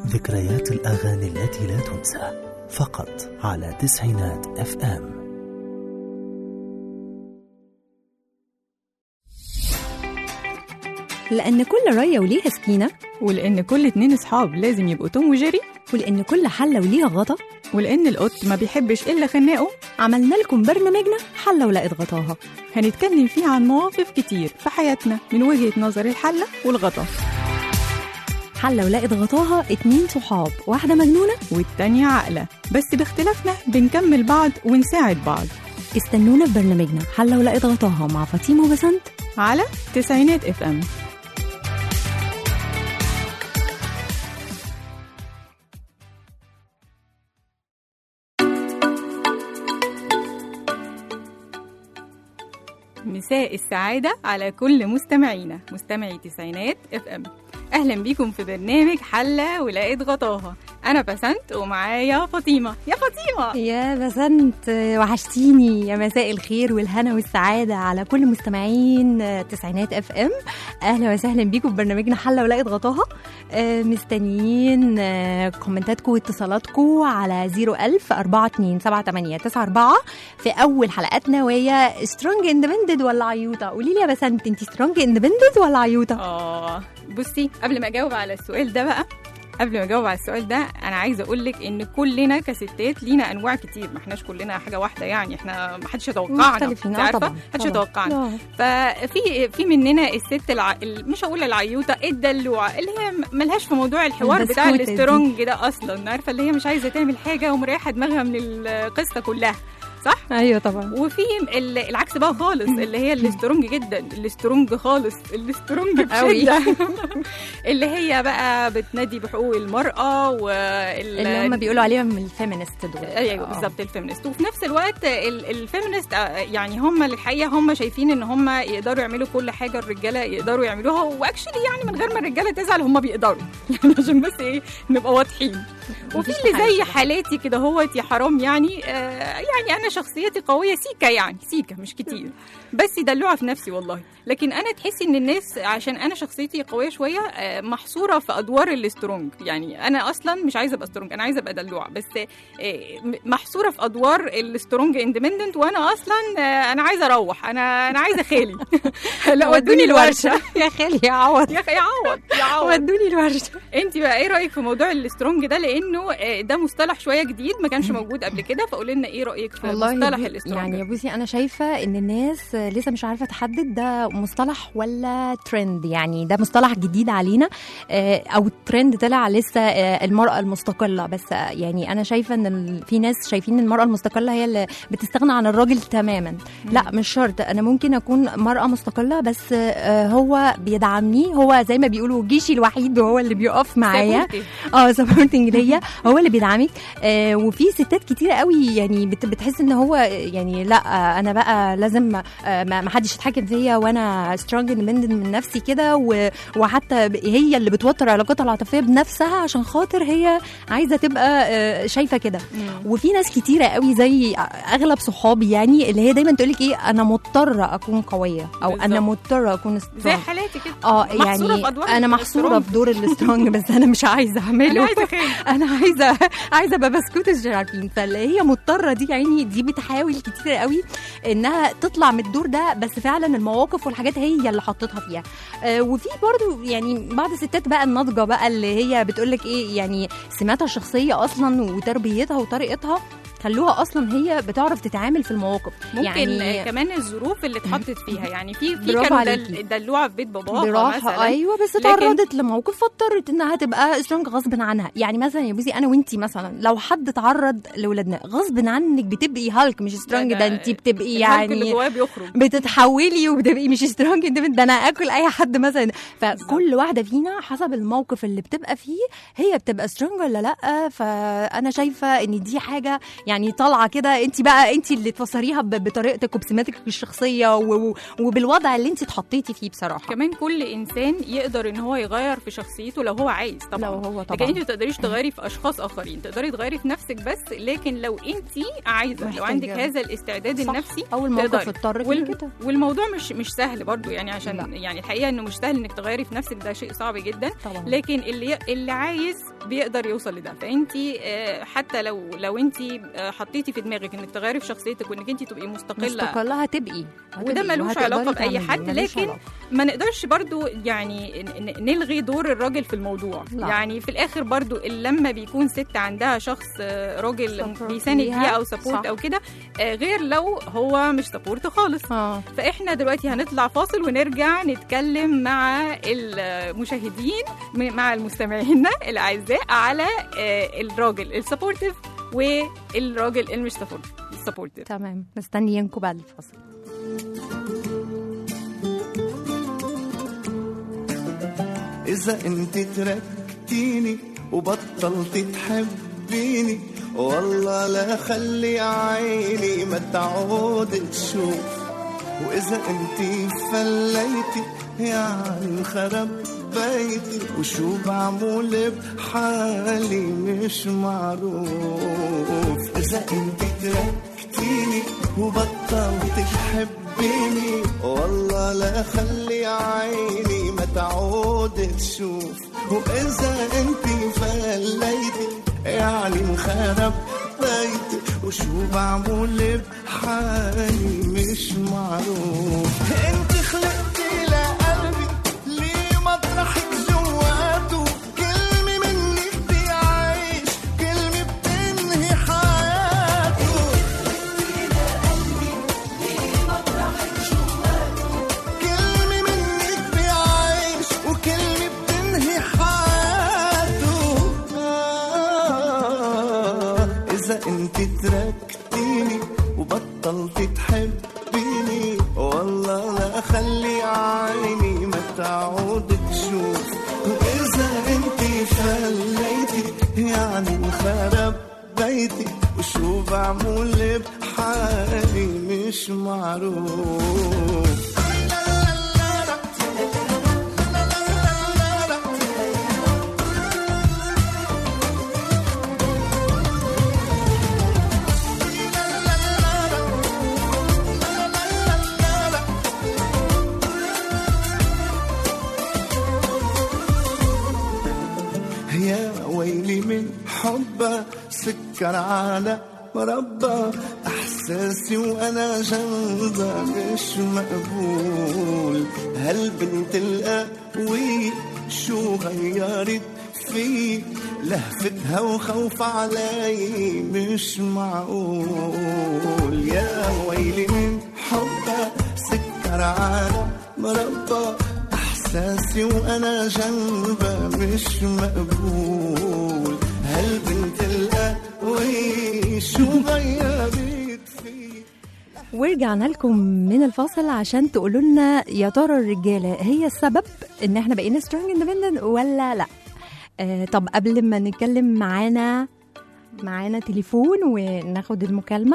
ذكريات الأغاني التي لا تنسى فقط على تسعينات اف ام لأن كل رية وليها سكينة ولأن كل اتنين صحاب لازم يبقوا توم وجيري ولأن كل حلة وليها غطا ولأن القط ما بيحبش إلا خناقه عملنا لكم برنامجنا حلة ولقت غطاها هنتكلم فيه عن مواقف كتير في حياتنا من وجهة نظر الحلة والغطا حلة ولقت غطاها اتنين صحاب واحدة مجنونة والتانية عاقلة بس باختلافنا بنكمل بعض ونساعد بعض استنونا في برنامجنا حلة ولقت غطاها مع فاطمة وبسنت على تسعينات اف ام مساء السعادة على كل مستمعينا مستمعي تسعينات اف ام اهلا بيكم في برنامج حلة ولقيت غطاها انا بسنت ومعايا فاطمة يا فاطمة يا بسنت وحشتيني يا مساء الخير والهنا والسعادة على كل مستمعين تسعينات اف ام اهلا وسهلا بيكم في برنامجنا حلة ولقيت غطاها آه، مستنيين آه، كومنتاتكم واتصالاتكم على 01000 427 في اول حلقاتنا وهي سترونج اندبندد ولا عيوطة قولي لي يا بسنت انت سترونج اندبندد ولا عيوطة اه بصي قبل ما اجاوب على السؤال ده بقى قبل ما اجاوب على السؤال ده انا عايزه اقول لك ان كلنا كستات لينا انواع كتير ما احناش كلنا حاجه واحده يعني احنا ما حدش يتوقعنا مختلفين انت اه عارفه طبعا ما حدش طبعاً. يتوقعنا آه. ففي في مننا الست الع... ال- مش هقول العيوطه الدلوعه اللي هي م- ملهاش في موضوع الحوار بتاع البسكوتة دي. الاسترونج ده اصلا عارفه اللي هي مش عايزه تعمل حاجه ومريحه دماغها من القصه كلها صح ايوه طبعا وفي ال- العكس بقى خالص اللي هي الاسترونج جدا الاسترونج خالص الاسترونج أوي. بشده اللي هي بقى بتنادي بحقوق المراه وال اللي هم بيقولوا عليهم الفيمينست دول ايوه آه. بالظبط الفيمينست وفي نفس الوقت ال- الفيمينست آه، يعني هم الحقيقه هم شايفين ان هم يقدروا يعملوا كل حاجه الرجاله يقدروا يعملوها واكشلي يعني من غير ما الرجاله تزعل هم بيقدروا يعني عشان بس ايه نبقى واضحين وفي مفيش اللي حاجة زي كده. حالاتي كده هوت يا حرام يعني آه يعني انا شخصيتي قويه سيكا يعني سيكا مش كتير بس دلوعه في نفسي والله لكن انا تحسي ان الناس عشان انا شخصيتي قويه شويه آه محصوره في ادوار الاسترونج يعني انا اصلا مش عايزه ابقى سترونج انا عايزه ابقى دلوعه بس آه م- محصوره في ادوار الاسترونج اندبندنت وانا اصلا آه انا عايزه اروح انا انا عايزه خالي لا ودوني الورشه يا خالي يا عوض يا اخي يعوض يعوض ودوني الورشه انت بقى ايه رايك في موضوع الاسترونج ده لانه آه، ده مصطلح شويه جديد ما كانش موجود قبل كده فقولي لنا ايه رايك في مصطلح بي- الاسترونج يعني بصي انا شايفه ان الناس لسه مش عارفه تحدد ده مصطلح ولا ترند يعني ده مصطلح جديد علينا آه، او ترند طلع لسه آه، المراه المستقله بس آه، يعني انا شايفه ان ال- في ناس شايفين المراه المستقله هي اللي بتستغنى عن الراجل تماما لا مش شرط انا ممكن اكون مراه مستقله بس آه، هو بيدعمني هو زي ما بيقولوا جيشي الوحيد وهو اللي بيقف معايا Supportive. اه سبورتنج ليا هو اللي بيدعمك آه وفي ستات كتير قوي يعني بت بتحس ان هو يعني لا آه انا بقى لازم آه ما ما حدش يتحكم فيا وانا سترونج اندبندنت من نفسي كده و- وحتى ب- هي اللي بتوتر علاقتها العاطفيه بنفسها عشان خاطر هي عايزه تبقى آه شايفه كده مم. وفي ناس كتيره قوي زي اغلب صحابي يعني اللي هي دايما تقولك ايه انا مضطره اكون قويه او انا بالظبط. مضطره اكون زي strong. حالاتي كده اه محصورة يعني في أدوار انا محصوره السترونج. في دور السترونج بس انا مش عايزه اعمله انا عايزه خالي انا عايزه عايزه ابقى بسكوت مش عارفين فاللي هي مضطره دي يعني دي بتحاول كتير قوي انها تطلع من الدور ده بس فعلا المواقف والحاجات هي اللي حطتها فيها آه وفي برضو يعني بعض الستات بقى الناضجه بقى اللي هي بتقول لك ايه يعني سماتها الشخصيه اصلا وتربيتها وطريقتها خلوها اصلا هي بتعرف تتعامل في المواقف ممكن يعني يعني كمان الظروف اللي اتحطت فيها يعني في في برافو كانوا عليكي. دل- دلوعه في بيت باباها براحه مثلا ايوه بس لكن- اتعرضت لموقف فاضطرت انها تبقى سترونج غصب عنها يعني مثلا يا بوزي انا وانتي مثلا لو حد اتعرض لاولادنا غصب عنك بتبقي هالك مش سترونج ده انت بتبقي الهلك اللي يعني جواه بيخرج بتتحولي وبتبقي مش سترونج انت ده انا اكل اي حد مثلا فكل واحده فينا حسب الموقف اللي بتبقى فيه هي بتبقى سترونج ولا لا فانا شايفه ان دي حاجه يعني طالعه كده انت بقى انت اللي تفسريها ب- بطريقتك وبسماتك الشخصيه و- و- وبالوضع اللي انت اتحطيتي فيه بصراحه كمان كل انسان يقدر ان هو يغير في شخصيته لو هو عايز طبعا لو هو لكن طبعا انت ما تقدريش تغيري في اشخاص اخرين تقدري تغيري في نفسك بس لكن لو انت عايزه لو محتاجة. عندك هذا الاستعداد صح. النفسي اول موقف تقدري. اضطرك وال... لكده والموضوع مش مش سهل برضو يعني عشان لا. يعني الحقيقه انه مش سهل انك تغيري في نفسك ده شيء صعب جدا طبعا لكن اللي اللي عايز بيقدر يوصل لده فانت آه، حتى لو لو انت آه، حطيتي في دماغك انك تغيري في شخصيتك وانك انت تبقي مستقله مستقلة هتبقي وده هتبقي ملوش وهتقدري علاقة بأي تعملي، حد، ملوش لكن علاقة. ما نقدرش برضو يعني ن- ن- نلغي دور الراجل في الموضوع لا. يعني في الاخر برضو لما بيكون ست عندها شخص آه، راجل Support بيساند ليها. ليها او سبورت صح. او كده آه، غير لو هو مش سبورت خالص اه فاحنا دلوقتي هنطلع فاصل ونرجع نتكلم مع المشاهدين م- مع المستمعين الاعزاء على آه، الراجل السبورتيف والراجل المش سبورتيف تمام مستنيينكم بعد الفاصل إذا أنت تركتيني وبطلت تحبيني والله لا خلي عيني ما تعود تشوف وإذا أنت فليتي يعني انخرب بيتي وشو بعمل بحالي مش معروف إذا أنت تركتيني وبطلت تحبيني والله لا خلي عيني ما تعود تشوف وإذا أنت فليتي يعني انخرب بيتي وشو بعمل بحالي مش معروف انت خلقتي لقلبي ليه مطرحك جواته كلمة منك بيعيش كلمة بتنهي حياته كلمة منك بيعيش وكلمة بتنهي حياته آه إذا أنت تركتيني وبطلت تحبيني والله لا خلي عيني ما تعود تشوف وإذا أنت فليتي يعني انخرب بيتي وشو بعمل بحالي مش معروف يا ويلي من حبه سكر على مربى احساسي وانا جنبها مش مقبول هالبنت القوي شو غيرت في لهفتها وخوف علي مش معقول يا ويلي من حبها سكر على مربى احساسي وانا جنبها مش مقبول هالبنت القوي شو غيرت فيه ورجعنا لكم من الفاصل عشان تقولوا لنا يا ترى الرجاله هي السبب ان احنا بقينا سترونج اندبندنت ولا لا آه طب قبل ما نتكلم معانا معانا تليفون وناخد المكالمه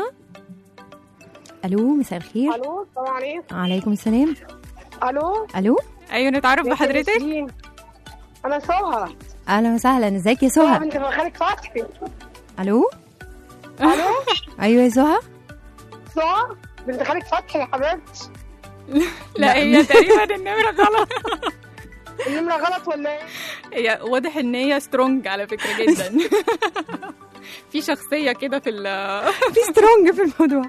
الو مساء الخير الو السلام عليكم عليكم السلام الو الو ايوه نتعرف بحضرتك ياسمين. انا سهى اهلا وسهلا ازيك يا سهى سهى بنت خالك فتحي الو الو ايوه يا سهى سهى بنت خالك فتحي يا حبيبتي لا هي تقريبا النمره غلط النمره غلط ولا ايه؟ هي واضح ان هي سترونج على فكره جدا في شخصيه كده في ال- في سترونج في الموضوع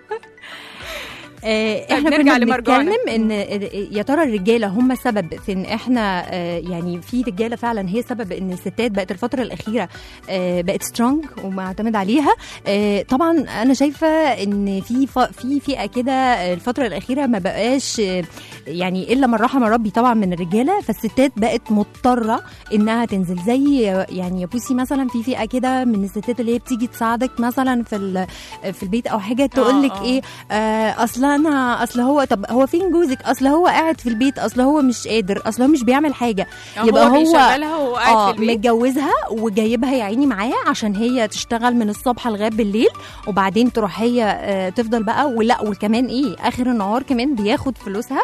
آه، احنا نرجع كنا لمرجوعنا. بنتكلم ان يا ترى الرجاله هم سبب في ان احنا آه، يعني في رجاله فعلا هي سبب ان الستات بقت الفتره الاخيره آه، بقت سترونج ومعتمد عليها آه، طبعا انا شايفه ان في ف- في فئه كده الفتره الاخيره ما بقاش آه، يعني الا من رحم ربي طبعا من الرجاله فالستات بقت مضطره انها تنزل زي يعني يا بوسي مثلا في فئه كده من الستات اللي هي بتيجي تساعدك مثلا في ال- في البيت او حاجه تقول لك آه. ايه آه اصلا انا اصل هو طب هو فين جوزك اصل هو قاعد في البيت اصل هو مش قادر اصل هو مش بيعمل حاجه يبقى هو بيشغلها وهو قاعد اه في البيت متجوزها وجايبها يا عيني معاه عشان هي تشتغل من الصبح لغايه بالليل وبعدين تروح هي آه، تفضل بقى ولا وكمان ايه اخر النهار كمان بياخد فلوسها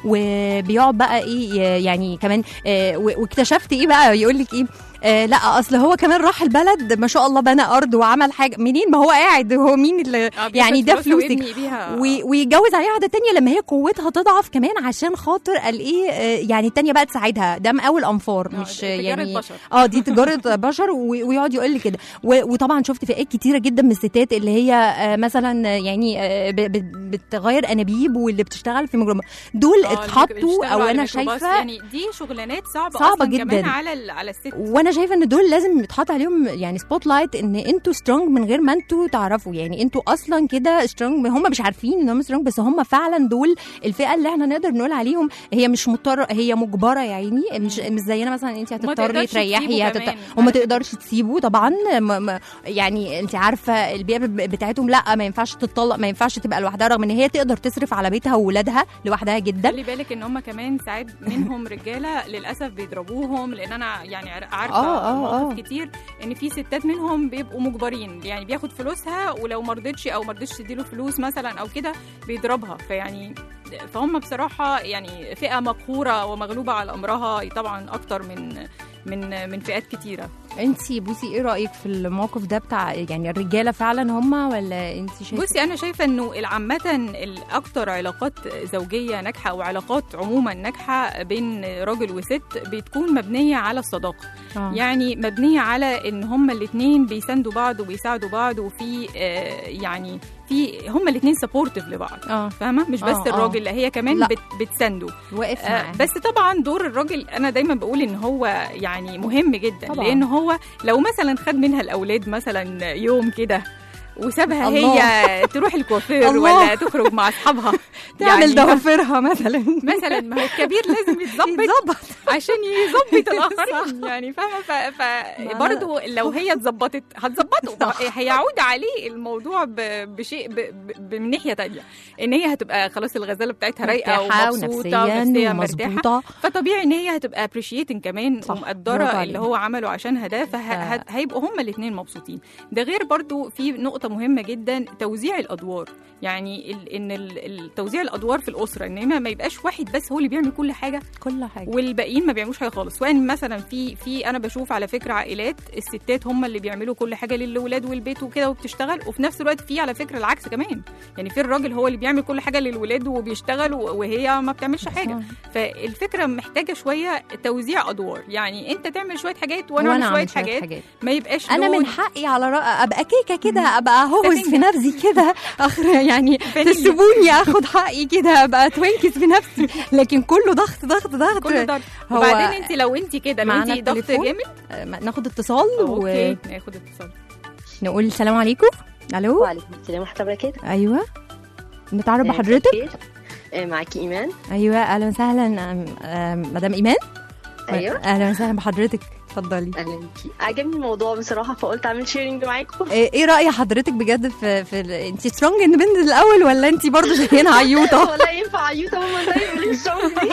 وبيقعد بقى ايه ي- يعني كمان آه، و- واكتشفت ايه بقى يقول لك ايه آه لا اصل هو كمان راح البلد ما شاء الله بنى ارض وعمل حاجه منين ما هو قاعد هو مين اللي آه، بياخد يعني ده فلوسه فلوسك ويبني بيها وي- ويتجوز عليها واحده تانية لما هي قوتها تضعف كمان عشان خاطر قال ايه آه، يعني التانية بقى تساعدها ده مقاول انفار آه، مش تجارة يعني بشر. اه دي تجاره بشر و- ويقعد يقول لي كده و- وطبعا شفت فئات كتيره جدا من الستات اللي هي آه، مثلا آه، يعني آه، ب- ب- بتغير انابيب واللي بتشتغل في ميكروباص دول آه، اللي اتحطوا بيشتغلوا او على انا الميكروباص. شايفه يعني دي شغلانات صعبه صعبة أصلاً كمان جداً. على ال- على الست وانا شايفه ان دول لازم يتحط عليهم يعني سبوت لايت ان انتوا سترونج من غير ما انتوا تعرفوا يعني انتوا اصلا كده سترونج هم مش عارفين ان هم سترونج بس هم فعلا دول الفئه اللي احنا نقدر نقول عليهم هي مش مضطره هي مجبره يا عيني مش مش زينا مثلا انت وما هتضطري تقدرش تريحي تسيبه هتت... كمان. وما تقدرش تسيبه طبعا ما ما يعني انت عارفه البيئه ب- بتاعتهم لا ما ينفعش تتطلق ما ينفعش تبقى لوحدها رغم ان هي تقدر تصرف على بيتها وولادها لوحدها جدا خلي بالك ان هم كمان ساعات منهم رجاله للاسف بيضربوهم لان انا يعني عار- عارفه آه، آه، مواقف آه. كتير ان في ستات منهم بيبقوا مجبرين يعني بياخد فلوسها ولو ما رضتش او ما رضتش تديله فلوس مثلا او كده بيضربها فيعني فهم بصراحه يعني فئه مقهوره ومغلوبه على امرها طبعا اكتر من من من فئات كتيره انت بوسي ايه رايك في الموقف ده بتاع يعني الرجاله فعلا هم ولا انت شايفه بصي انا شايفه انه عامه الاكتر علاقات زوجيه ناجحه او علاقات عموما ناجحه بين راجل وست بتكون مبنيه على الصداقه آه. يعني مبنيه على ان هما الاثنين بيساندوا بعض وبيساعدوا بعض وفي آه، يعني في هما الاثنين سبورتيف لبعض اه فاهمه مش بس آه، آه. الراجل لا هي كمان لا. بت بتسانده واقف آه، معاه بس طبعا دور الراجل انا دايما بقول ان هو يعني مهم جدا طبعاً. لان هو لو مثلا خد منها الاولاد مثلا يوم كده وسابها الله. هي تروح الكوافير الله. ولا تخرج مع اصحابها تعمل ضوافرها مثلا مثلا ما هو الكبير لازم يتظبط يتظبط عشان يظبط الاخرين يعني فاهمه ف- فبرضه لو هي اتظبطت هتظبطه صح. هيعود عليه الموضوع ب- بشيء ب- ب- من ناحيه تانية ان هي هتبقى خلاص الغزاله بتاعتها رايقه مرتاحة ومبسوطه ونفسيا ونفسيا مرتاحه ومظبوطه فطبيعي ان هي هتبقى ابريشيتنج كمان صح، برافو ومقدره عليك. اللي هو عمله عشانها ده فهيبقوا هما الاثنين مبسوطين ده غير برضو في نقطه مهمه جدا توزيع الادوار يعني ال- ان ال- ال- توزيع الادوار في الاسره ان ما- ما يبقاش واحد بس هو اللي بيعمل كل حاجه كل حاجه والباقيين ما بيعملوش حاجه خالص سواء مثلا في في انا بشوف على فكره عائلات الستات هم اللي بيعملوا كل حاجه للولاد والبيت وكده وبتشتغل وفي نفس الوقت في على فكره العكس كمان يعني في الراجل هو اللي بيعمل كل حاجه للولاد وبيشتغل و- وهي ما بتعملش حاجه فالفكره محتاجه شويه توزيع ادوار يعني انت تعمل شويه حاجات وانا, وانا اعمل اعمل شويه حاجات, حاجات. ما يبقاش انا من لود. حقي على رأ... ابقى كيكه كده ابقى هوز في تنجح. نفسي كده اخر يعني فانيليا. تسيبوني اخد حقي كده ابقى توينكس في نفسي لكن كله ضغط ضغط ضغط كله ضغط هو- وبعدين انت لو انت كده لو معانا انت ضغط التليفون؟ جامد آه، ناخد اتصال اوكي ناخد اتصال ونقول السلام عليكم الو وعليكم السلام ورحمة الله وبركاته ايوه نتعرف آه، بحضرتك بخير. آه، معاكي إيمان ايوه اهلا وسهلا آم، آم، مدام ايمان أيوه اهلا وسهلا بحضرتك اتفضلي أهلا بيكي عجبني الموضوع بصراحة فقلت أعمل شيرنج معاكم ايه إيه راي حضرتك بجد في في ال- انت سترونج اندبندنت الاول ولا انت برضه زينا عيوطه ولا ينفع عيوطة ماما ده يقول لي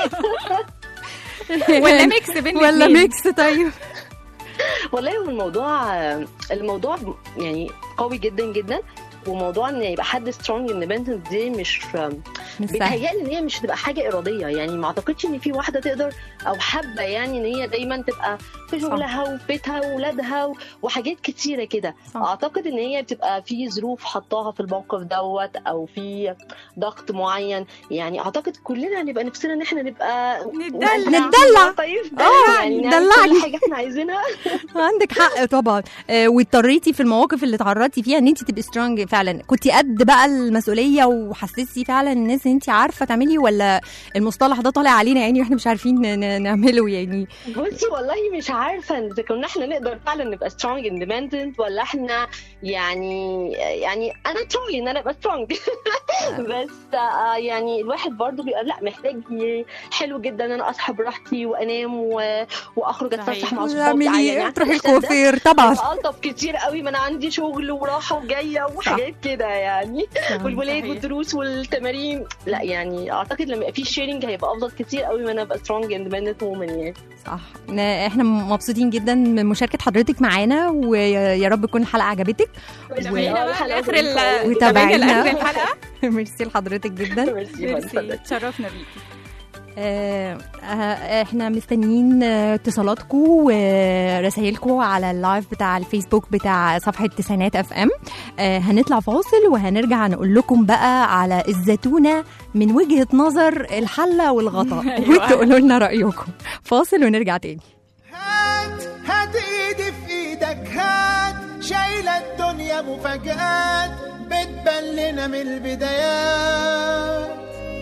ولا ميكس بين ولا الاتنين. ميكس طيب والله هو الموضوع الموضوع يعني قوي جدا جدا وموضوع ان يبقى حد سترونج اندبندنت دي مش مش سهل بيتهيألي ان هي مش هتبقى حاجه اراديه يعني ما اعتقدش ان في واحده تقدر او حابه يعني ان هي دايما تبقى في شغلها وفي بيتها واولادها و- وحاجات كتيره كده صح. اعتقد ان هي بتبقى في ظروف حطاها في الموقف دوت او في ضغط معين يعني اعتقد كلنا هنبقى نفسنا ان احنا نبقى نتدلع. نتدلع. طيب آه، يعني نعمل دلعني. كل حاجه احنا عايزينها عندك حق طبعا آه، واضطريتي في المواقف اللي تعرضتي فيها ان انت تبقي سترونج فعلا كنت قد بقى المسؤوليه وحسستي فعلا الناس ان انت عارفه تعملي ولا المصطلح ده طالع علينا يعني واحنا مش عارفين ن- ن- نعمله يعني بصي والله مش عارفه اذا كنا احنا نقدر فعلا نبقى سترونج اندبندنت ولا احنا يعني يعني انا تروي ان انا ابقى سترونج بس آه، يعني الواحد برضو بيبقى لا محتاج ي- حلو جدا ان انا اصحى براحتي وانام و... واخرج صحيح. اتفسح مع صحابي اعملي يعني تروحي عارفة الإحساس ده الكوافير طبعا بيبقى الطف كتير قوي ما انا عندي شغل وراحه وجايه وحاجات كده يعني والولاد صحيح. والدروس والتمارين لا يعني اعتقد لما يبقى في شيرنج هيبقى افضل كتير قوي ما انا ابقى سترونج اندبندنت وومن يعني صح ن- احنا مبسوطين جدا من مشاركه حضرتك معانا ويا رب تكون الحلقه عجبتك تابعينا بقى الحلقة لاخر دي قوية. ال- وتابعينا. تابعينا لاخر الحلقه ميرسي لحضرتك جدا ميرسي ميرسي تشرفنا بيكي آه، آه، احنا مستنيين آه، اتصالاتكم ورسائلكم على اللايف بتاع الفيسبوك بتاع صفحه تسعينات اف ام هنطلع فاصل وهنرجع نقول لكم بقى على الزتونه من وجهه نظر الحله والغطاء أيوة. وتقولوا لنا رايكم فاصل ونرجع تاني هات هات ايدي في ايدك هات شايلة الدنيا مفاجآت بتبان لنا من البدايات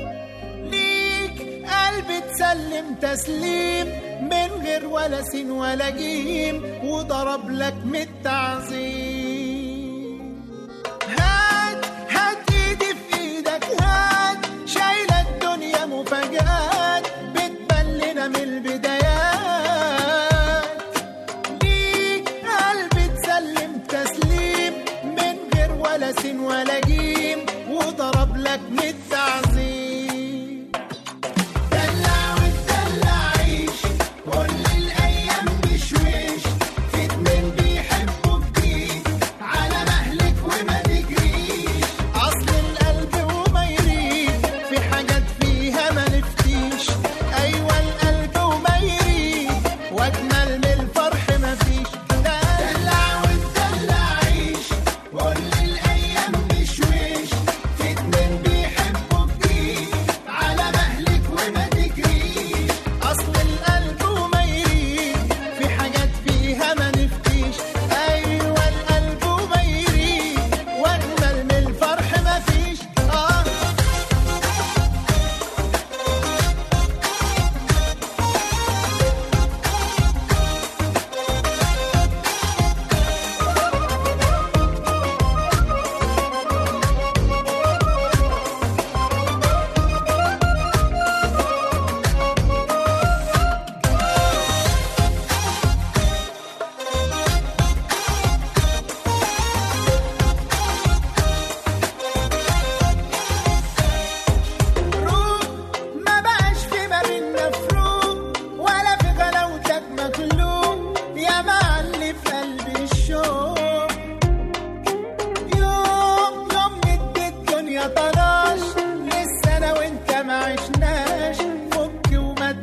ليك قلب تسلم تسليم من غير ولا سين ولا جيم وضرب لك من التعظيم هات هات ايدي في ايدك هات شايلة الدنيا مفاجآت بتبان لنا من البدايات ليك قلب تسلم تسليم من غير ولا سين ولا جيم وضرب لك من التعظيم دلع وتدلع عيش كل الايام بشويش في اتنين بيحبوا جديد على مهلك وما تجريش اصل القلب وما يريد في حاجات فيها ما نفتيش ايوه القلب وما يريد واجمل من الفرح ما فيش دلع وتدلع عيش كل الايام بشويش في اتنين بيحبوا جديد على مهلك وما تجريش اصل القلب وما يريد في حاجات فيها ما نفتيش ايوه القلب وما يريد واجمل من الفرح ما فيش اه روح ما بقاش في ما بينا فروق ولا في غلاوتك مخلوق يا معلي في قلبي الشوق يوم يوم ندي الدنيا طناش لسه انا وانت ما عشناش فك وما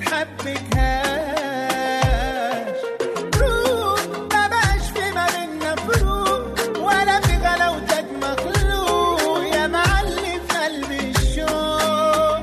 تحبكهاش روح ما بقاش في ما بينا فروق ولا في غلاوتك مخلوق يا معلي في قلبي الشوق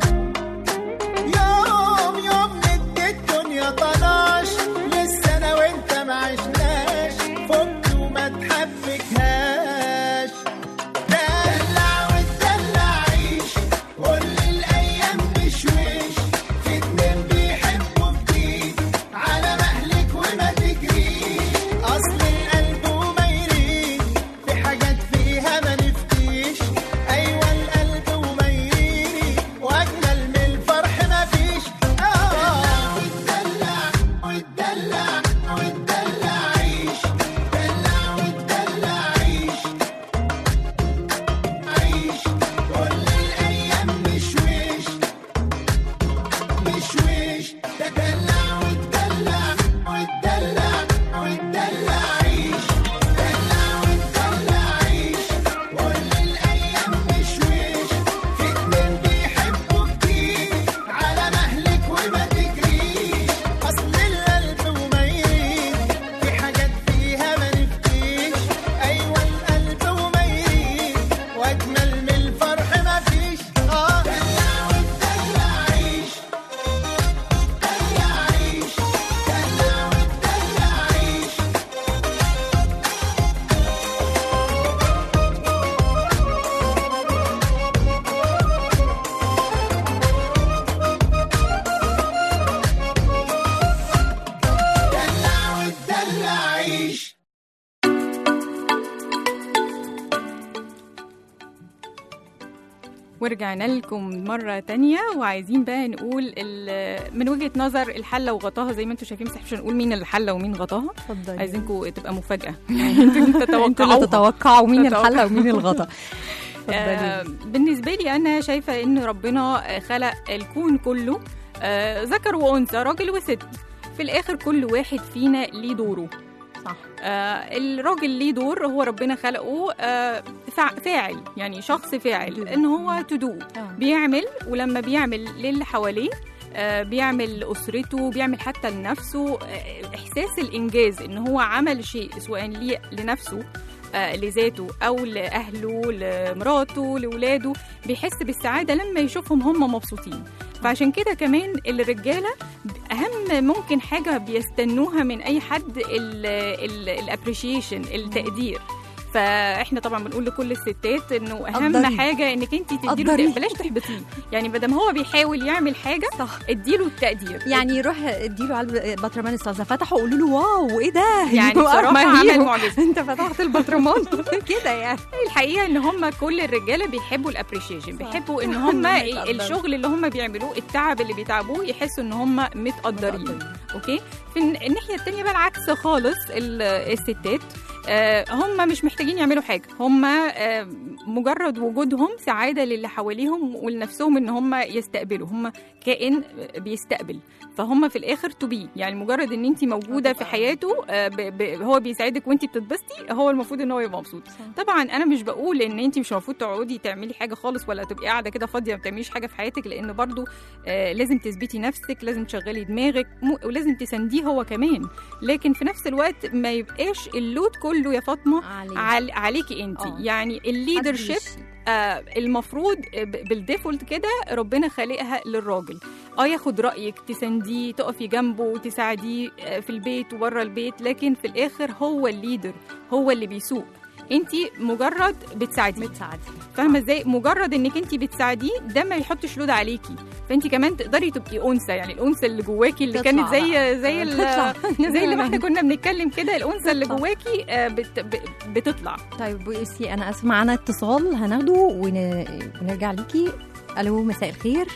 يوم يوم ندي الدنيا طناش لسه انا وانت ما عشناش فك وما تحبكهاش دلع وتدلع عيش كل الايام بشويش في اتنين بيحبوا جديد على مهلك وما تجريش اصل القلب وما يريد في حاجات فيها ما نفتيش ايوه القلب وما يريد واجمل من الفرح ما فيش اه وتدلع وتدلع وتدلع عيش دلع وتدلع عيش عيش كل الايام مشويش مشويش تدلع وتدلع وتدلع وتدلع عيش دلع وتدلع عيش كل الايام مشويش في اتنين بيحبوا جديد على مهلك وما تجريش اصل القلب وما يريد في حاجات فيها ما نفتيش ايوه القلب وما يريد واجمل من الفرح ما فيش اه دلع وتدلع عيش دلع عيش دلع وتدلع عيش دلع وتدلع عيش ورجعنا لكم مرة تانية وعايزين بقى نقول ال- من وجهة نظر الحلة وغطاها زي ما انتم شايفين بس احنا مش هنقول مين الحلة ومين غطاها اتفضلي عايزينكم تبقى مفاجأة يعني انتوا انتوا اللي تتوقعوا تتوقعوا مين تتوقع. الحله ومين الغطا آه بالنسبه لي انا شايفه ان ربنا آه، خلق الكون كله آه ذكر وانثى راجل وست في الاخر كل واحد فينا ليه دوره صح آه الراجل ليه دور هو ربنا خلقه آه فع- فاعل يعني شخص فاعل ان هو تدو بيعمل ولما بيعمل للي حواليه آه، بيعمل لأسرته بيعمل حتى لنفسه آه، إحساس الإنجاز إن هو عمل شيء سواء ليه لنفسه آه، لذاته أو لأهله لمراته لولاده بيحس بالسعادة لما يشوفهم هم مبسوطين فعشان كده كمان الرجالة أهم ممكن حاجة بيستنوها من أي حد الابريشيشن التقدير فاحنا طبعا بنقول لكل الستات انه اهم قدري. حاجه انك انت قدري. تديله بلاش تحبطيه يعني ما دام هو بيحاول يعمل حاجه صح اديله التقدير يعني روح اديله على البطرمان استاذه فتحوا قولوا له واو ايه ده يعني وقف بصراحه معاهم. عمل معجزه انت فتحت البطرمان كده يعني الحقيقه ان هم كل الرجاله بيحبوا الابريشيشن بيحبوا ان هم إنهم يتقدروا. الشغل اللي هم بيعملوه التعب اللي بيتعبوه يحسوا ان هم متقدرين اوكي في الن- الناحيه التانية بقى العكس خالص ال- الستات آه، هم مش محتاجين يعملوا حاجه هم آه، مجرد وجودهم سعاده للي حواليهم ولنفسهم ان هم يستقبلوا هم كائن بيستقبل فهم في الاخر تو بي يعني مجرد ان انت موجوده في حياته آه، ب- ب- هو بيساعدك وانت بتتبسطي هو المفروض ان هو يبقى مبسوط طبعا انا مش بقول ان انت مش المفروض تقعدي تعملي حاجه خالص ولا تبقي قاعده كده فاضيه ما بتعمليش حاجه في حياتك لان برضو آه، لازم تثبتي نفسك لازم تشغلي دماغك مو- ولازم تسانديه هو كمان لكن في نفس الوقت ما يبقاش اللود كله يا فاطمه عليه. عل عليكي انت آه. يعني الليدرشيب محدش- آه المفروض ب- بالديفولت كده ربنا خالقها للراجل اه ياخد رايك تسانديه تقفي جنبه وتساعديه آه، في البيت وبره البيت لكن في الاخر هو الليدر هو اللي بيسوق انت مجرد بتساعديه بتساعدي فاهمه ازاي مجرد انك انت بتساعديه ده ما يحطش لود عليكي فانت كمان تقدري تبقي انثى يعني الانثى اللي جواكي اللي تطلع كانت زي بقى. زي ال- تطلع. زي اللي ما احنا كنا بنتكلم كده الانثى اللي تطلع. جواكي آه، بت- ب- بتطلع طيب بصي انا اسف معانا اتصال هناخده ون... ونرجع ليكي الو مساء الخير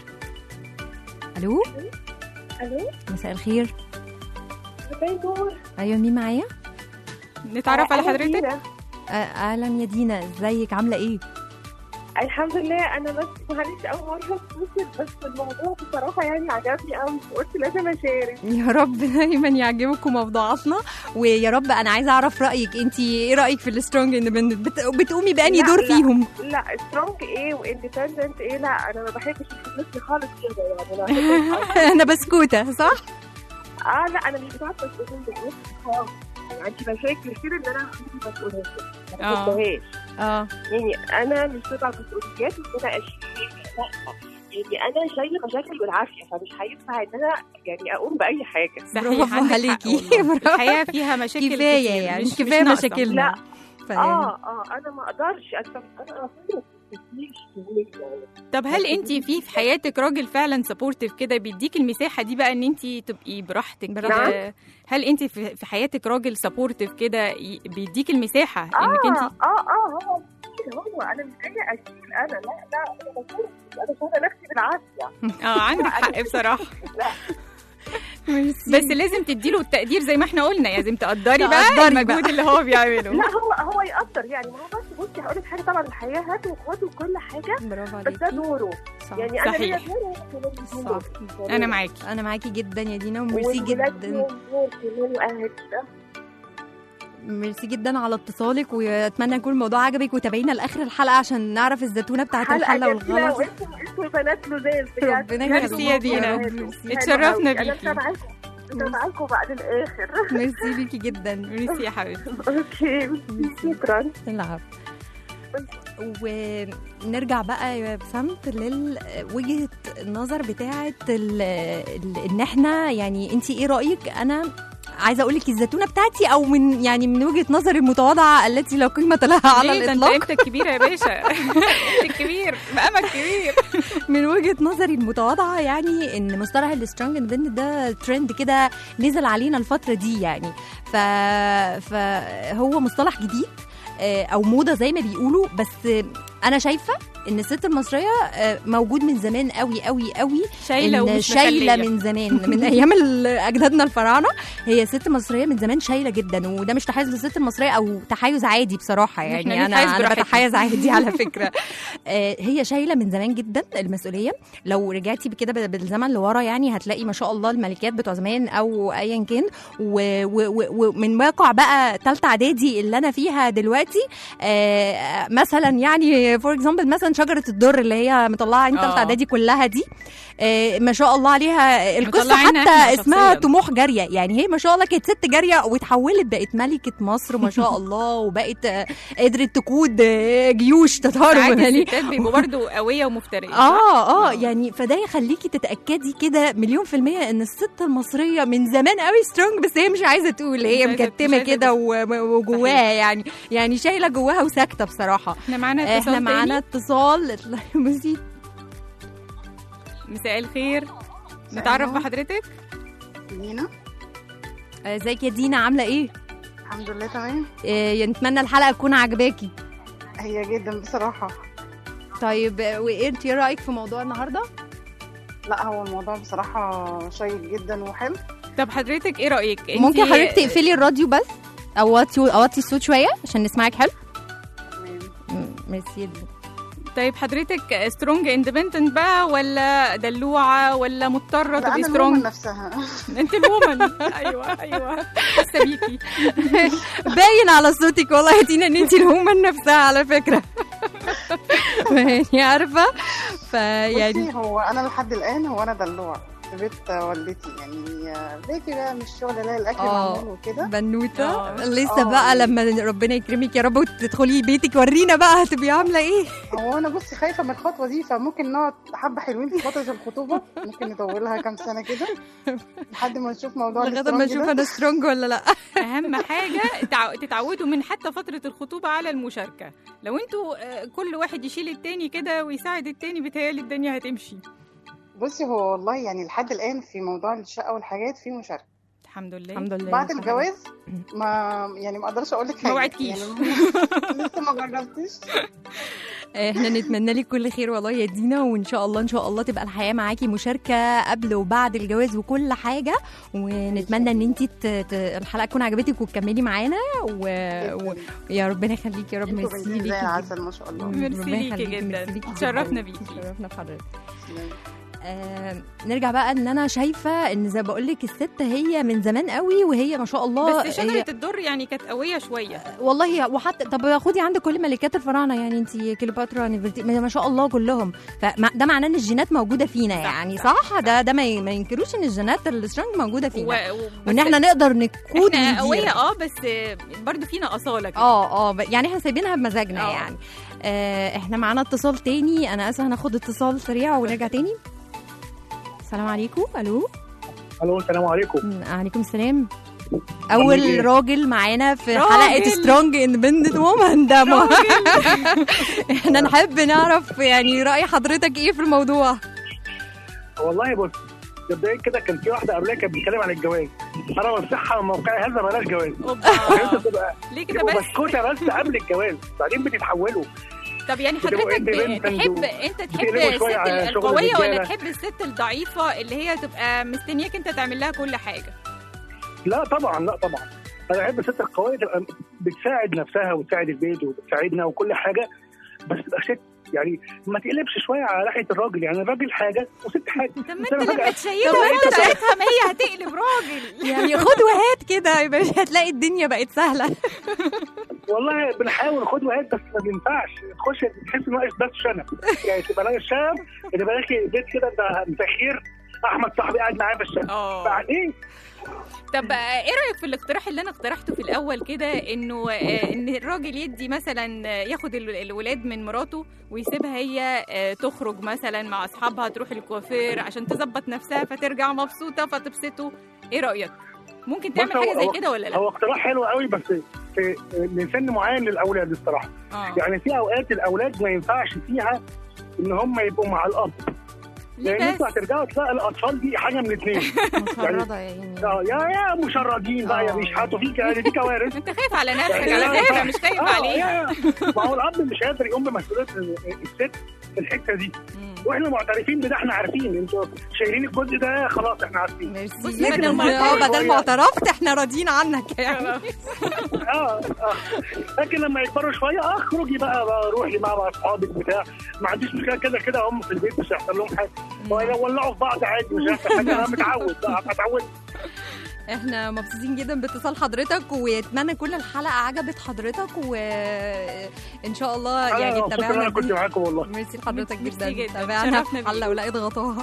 الو الو مساء الخير ازاي نور ايوه مين معايا نتعرف على أنا حضرتك دينا. آه، اهلا يا دينا ازيك عامله ايه الحمد لله انا بس معلش اول مره اتصل بس الموضوع بصراحه يعني عجبني قوي وقلت لازم اشارك يا رب دايما يعجبكم موضوعاتنا ويا رب انا عايزه اعرف رايك انت ايه رايك في السترونج اندبندنت بت... بتقومي باني لا، دور لا. فيهم لا سترونج ايه واندبندنت ايه لا انا ما بحبش الفلوس خالص كده يعني انا بحب انا بسكوته صح اه لا انا مش بتاعت مسؤولين بالنسبه خالص يعني عندي مشاكل كده ان انا عندي مسؤوليات ما آه. بحبهاش اه يعني انا مش تبع مسؤوليات ان انا اشيل لا يعني انا شايله مشاكل بالعافيه فمش هينفع ان انا يعني اقوم باي حاجه صحيح برافو عندك حق عليكي. والله. برافو. الحياه فيها مشاكل كفايه كتير، يعني مش- مش كفايه ناقصة. مشاكلنا لا. فيعني- اه اه انا ما اقدرش انا انا اصلا مفيش يعني طب هل انت في في حياتك راجل فعلا سبورتيف كده بيديك المساحه دي بقى ان انت تبقي براحتك نعم. كده هل انت في في حياتك راجل سبورتيف كده ي- بيديك المساحه انك اه انت اه اه هو هو انا مش جايه اشيل انا لا لا انا بشيل انا شايله نفسي بالعافيه اه عندك حق بصراحه ميرسي. بس لازم تديله التقدير زي ما احنا قلنا لازم تقدري بقى تقدري المجهود بقى. اللي هو بيعمله لا هو هو يقدر يعني ما هو بس بصي هقول لك حاجه طبعا الحياه هات وخد وكل حاجه برافو بس ده عليكي دوره صح. يعني انا ليا صحيح. دور وهو كمان ليه دور. انا معاكي انا معاكي جدا يا دينا وميرسي والولاد جدا ليهم دور كمان واهل كده ميرسي جدا على اتصالك واتمنى يكون الموضوع عجبك وتابعينا لاخر الحلقه عشان نعرف الزتونه بتاعت حلقه الحلقه جميله والغلط وانتوا انتوا البنات لذاذ بجد ربنا ميرسي يخليكي يا دينا. رب، حلو ميرسي. قوي. اتشرفنا انا بيكي. متابعاكم متابعاكم بعد الاخر ميرسي ليكي جدا ميرسي يا حبيبتي اوكي شكرا العب ونرجع بقى يا بسنت لوجهه النظر بتاعه ال- ال- ان احنا يعني انت ايه رايك انا عايزه اقول لك الزتونه بتاعتي او من يعني من وجهه نظري المتواضعه التي لا قيمه لها على ليه؟ ده انت الاطلاق انت الكبيره يا باشا انت الكبير مقامك كبير من وجهه نظري المتواضعه يعني ان مصطلح السترونج اندبندنت ده ترند كده نزل علينا الفتره دي يعني ف... فهو مصطلح جديد آه، او موضه زي ما بيقولوا بس آه، انا شايفه ان الست المصريه آه، موجود من زمان قوي قوي قوي شايله إن ومش شايله مخلية. من زمان من ايام ال- اجدادنا الفراعنه هي ست مصريه من زمان شايله جدا وده مش تحيز للست المصريه او تحيز عادي بصراحه إحنا يعني انا نتحيز انا براحتنا. بتحيز عادي على فكره آه، هي شايله من زمان جدا المسؤوليه لو رجعتي كده بال- بالزمن لورا يعني هتلاقي ما شاء الله الملكات بتوع زمان او ايا كان و- و- و- ومن واقع بقى ثالثه اعدادي اللي انا فيها دلوقتي آه، مثلا يعني فور اكزامبل مثلا شجره الدر اللي هي مطلعه عين ثالثه آه. اعدادي كلها دي آه، ما شاء الله عليها القصه مطلعينا إحنا حتى اسمها شخصياً. طموح جاريه يعني هي ما شاء الله كانت ست جاريه واتحولت بقت ملكه مصر ما شاء الله وبقت آه، قدرت تقود آه، جيوش تتار ساعات يعني الستات بيبقوا برضه قويه ومفتريه اه اه يعني فده يخليكي تتاكدي كده مليون في الميه ان الست المصريه من زمان قوي سترونج بس هي مش عايزه تقول هي مش عايزة- مكتمه مش عايزة كده و- وجواها يعني يعني شايله جواها وساكته بصراحه احنا معانا اتصال احنا معانا اتصال بصي مساء الخير نتعرف بحضرتك دينا آه، ازيك يا دينا عامله ايه الحمد لله تمام آه، نتمنى الحلقه تكون عجباكي هي جدا بصراحة طيب آه، وايه انت إيه رايك في موضوع النهارده لا هو الموضوع بصراحة شيق جدا وحلو طب حضرتك ايه رايك انتي- ممكن حضرتك تقفلي الراديو بس او وطي اوطي الصوت شويه عشان نسمعك حلو تمام م- ميرسي يا دينا. طيب حضرتك سترونج اندبندنت بقى ولا دلوعه ولا مضطره لا تبقي أنا الومن سترونج نفسها انت الومن ايوه ايوه حاسه بيكي باين على صوتك والله يا دينا ان انت الهومن نفسها على فكره يعني عارفه فيعني بصي هو أنا لحد الآن هو أنا دلوع في بيت والدتي يعني بيتي بقى مش شغل لا الأكل آه. معمول وكده بنوته آه. لسه آه. بقى لما ربنا يكرمك يا رب وتدخلي بيتك ورينا بقى هتبقي عامله ايه هو أنا بصي خايفة من الخطوة دي فممكن نقعد حبة حلوين في فترة الخطوبة ممكن نطولها كام سنة كده لحد ما نشوف موضوع لغايه ما الاسترونج اشوف ده. انا سترونج ولا لا اهم حاجه تع- تتعودوا من حتى فتره الخطوبه على المشاركه لو انتوا آه، كل واحد يشيل التاني كده ويساعد التاني بيتهيألي الدنيا هتمشي بصي هو والله يعني لحد الآن في موضوع الشقة والحاجات في مشاركة الحمد لله الحمد لله بعد الجواز ما يعني ما اقدرش اقول لك حاجه ما وعدكيش. يعني لسه ما جربتش احنا نتمنى لك كل خير والله يا دينا وان شاء الله ان شاء الله تبقى الحياه معاكي مشاركه قبل وبعد الجواز وكل حاجه ونتمنى ان انت ت... ت... الحلقه تكون عجبتك وتكملي معانا و... و... يا ربنا يخليكي يا رب انتوا ميرسي بنتين ليكي زي جدا. العسل ما شاء الله ميرسي ربنا ليكي يخليكي، جدا. ميرسي ليكي اتشرفنا جدا. بيكي. اتشرفنا بحضرتك آه نرجع بقى ان انا شايفه ان زي بقول لك الست هي من زمان قوي وهي ما شاء الله بس هي شجره الدر يعني كانت قويه شويه والله وحتى طب خدي عندك كل ملكات الفراعنه يعني انت كليوباترا نفرتي ما شاء الله كلهم فده معناه ان الجينات موجوده فينا صح، يعني صح، صح, ده ده ما ي- ما ينكروش ان الجينات السترونج موجوده و... فينا و... وان بس احنا نقدر نقود احنا وندير. قويه اه بس برضو فينا اصاله كده اه اه ب- يعني احنا سايبينها بمزاجنا آه. يعني آه احنا معانا اتصال تاني انا اسفه هناخد اتصال سريع ونرجع تاني السلام عليكم الو الو السلام عليكم م- عليكم السلام اول إيه؟ راجل معانا في راجل. حلقه سترونج اندبندنت وومن ده ما- احنا نحب نعرف يعني راي حضرتك ايه في الموضوع والله بص مبدئيا كده كان في واحده قبلها كانت بتتكلم عن الجواز انا بنصحها من موقعي هذا بلاش جواز انت اوبا بتبقى ليه كده تبقوا بس بسكوته بس قبل الجواز بعدين بتتحولوا طب يعني بتبقوا حضرتك انت بنت تحب انتوا انت تحب بتقلبوا الست شوية على شغل القويه ولا الرجالة. تحب الست الضعيفه اللي هي تبقى مستنياك انت تعمل لها كل حاجه لا طبعا لا طبعا انا بحب الست القويه تبقى بتساعد نفسها وتساعد البيت وبتساعدنا وكل حاجه بس تبقى ست يعني ما تقلبش شويه على ناحيه الراجل يعني الراجل حاجه وست حاجه طب ما إنت انت لما فجأة- تشيلها طب ما انت انت شايف- ساعتها ما هي هتقلب راجل يعني خد وهات كده يبقى هتلاقي الدنيا بقت سهله والله بنحاول خد وهات بس ما بينفعش تخش تحس ان ناقص بس شنب يعني تبقى ناقص شنب تبقى داخل البيت كده انت مسخير احمد صاحبي قاعد معايا في الشنب اه بعدين طب آه، ايه رايك في الاقتراح اللي انا اقترحته في الاول كده انه آه، ان الراجل يدي مثلا آه، ياخد ال- الولاد من مراته ويسيبها هي آه، تخرج مثلا مع اصحابها تروح الكوافير عشان تظبط نفسها فترجع مبسوطه فتبسطه ايه رايك ممكن تعمل بص، هو- حاجه زي هو- كده ولا لا هو اقتراح حلو قوي بس في لسن معين للاولاد الصراحه اه يعني في اوقات الاولاد ما ينفعش فيها ان هم يبقوا مع الاب ليه لان بس انتوا هترجعوا تلاقوا الاطفال دي حاجه من الاثنين مشردة يعني اه يا يا مشردين بقى يا آه. بيشحتوا فيك يعني دي كوارث انت خايف على نفسك يعني على لا، فكره لا. مش خايف آه، عليه يا- يا. ما هو الاب مش قادر يقوم بمسؤوليه الست في الحته دي واحنا معترفين بده احنا عارفين انتوا شايلين الجزء ده خلاص احنا عارفين ميرسي بص، جدا بدل ما اه اعترف بدل ما شوية. اعترفت احنا راضيين عنك يعني اه اه لكن لما يكبروا شويه اه اخرجي بقى, بقى روحي مع مع اصحابك بتاع ما عنديش مشكله كده كده هم في البيت مش هيحصل لهم حاجه ولعوا في بعض عادي مش هيحصل حاجه انا متعود بقى اتعود احنا مبسوطين جدا باتصال حضرتك ويتمنى كل الحلقه عجبت حضرتك وان شاء الله يعني انا مبسوط ان تابعنا انا كنت دي. معاكم والله ميرسي لحضرتك ميرسي جدا جدا. تابعنا شرفنا في حلقه ولقيت غطاها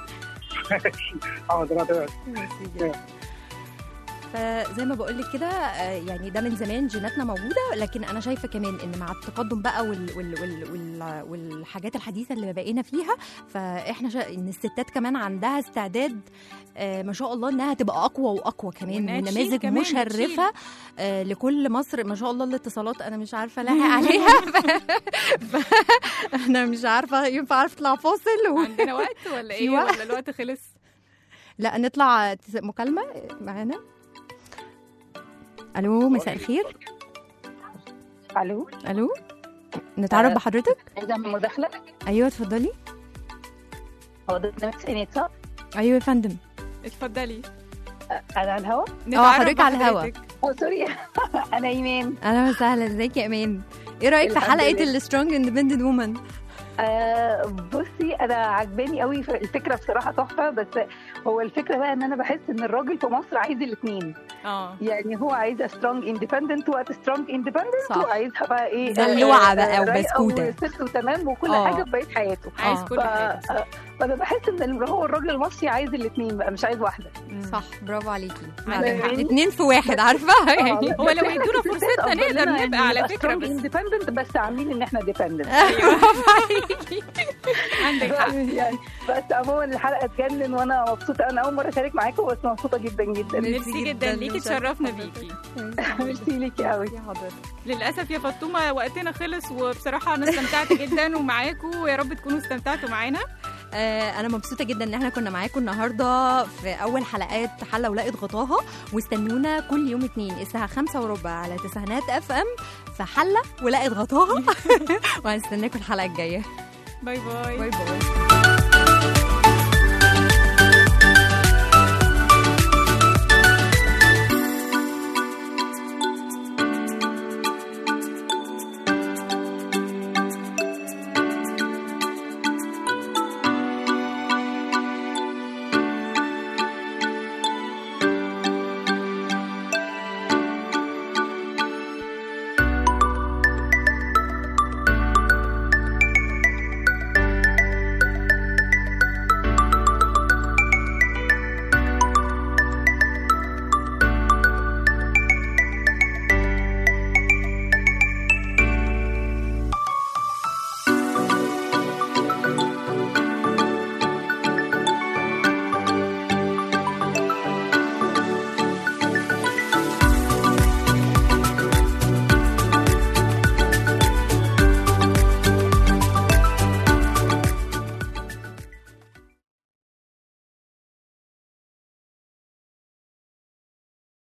حاضر تمام ميرسي جدا فزي ما بقول لك كده آه، يعني ده من زمان جيناتنا موجوده لكن انا شايفه كمان ان مع التقدم بقى وال وال وال وال والحاجات الحديثه اللي بقينا فيها فاحنا شا... ان الستات كمان عندها استعداد آه، ما شاء الله انها تبقى اقوى واقوى كمان وإنها تشيل ونماذج كمان، مشرفه آه، لكل مصر ما شاء الله الاتصالات انا مش عارفه لاحق عليها ف... ف... انا مش عارفه ينفع عارف اطلع فاصل و... عندنا وقت ولا في ايه وقت. ولا الوقت خلص لا نطلع تس- مكالمه معانا الو مساء الخير الو الو نتعرف آه. بحضرتك عايزه اعمل مداخله ايوه اتفضلي هو ده برنامج سينات صح؟ ايوه يا فندم اتفضلي انا على الهوا نتعرف حضرتك على الهوا. بحضرتك. اه سوري انا ايمان اهلا وسهلا ازيك يا امان ايه رايك في الحمد حلقه لله. السترونج اندبندنت وومن آه بصي انا عجباني قوي في الفكره بصراحه تحفه بس هو الفكره بقى ان انا بحس ان الراجل في مصر عايز الاثنين اه يعني هو عايزها سترونج اندبندنت وقت سترونج اندبندنت صح. وعايزها بقى ايه دلوعة آه، بقى آه، رايقة وبسكوتة. وست وتمام وكل آه. حاجه في بقيه حياته عايز آه. كل ف- حاجه آه، فانا بحس ان هو الراجل المصري عايز الاثنين بقى مش عايز واحده صح برافو عليكي عندك حق. اتنين في واحد عارفه يعني هو لو يدونا فرصتنا نقدر نبقى على فكره بس اندبندنت بس عاملين ان احنا ديبندنت عندك حق يعني بس عموما الحلقه تجنن وانا مبسوطه انا اول مره اشارك معاكم بس مبسوطه جدا جدا ميرسي جدا ليكي وشرف اتشرفنا حضرتك. بيكي ميرسي ليكي قوي يا حضرتك للاسف يا فاطمه وقتنا خلص وبصراحه انا استمتعت جدا ومعاكم ويا رب تكونوا استمتعتوا معانا آه، انا مبسوطه جدا ان احنا كنا معاكم النهارده في اول حلقات حله ولقت غطاها واستنونا كل يوم اتنين الساعه خمسة وربع على تسعينات اف ام في حله ولقت غطاها وهنستناكم الحلقه الجايه باي باي باي باي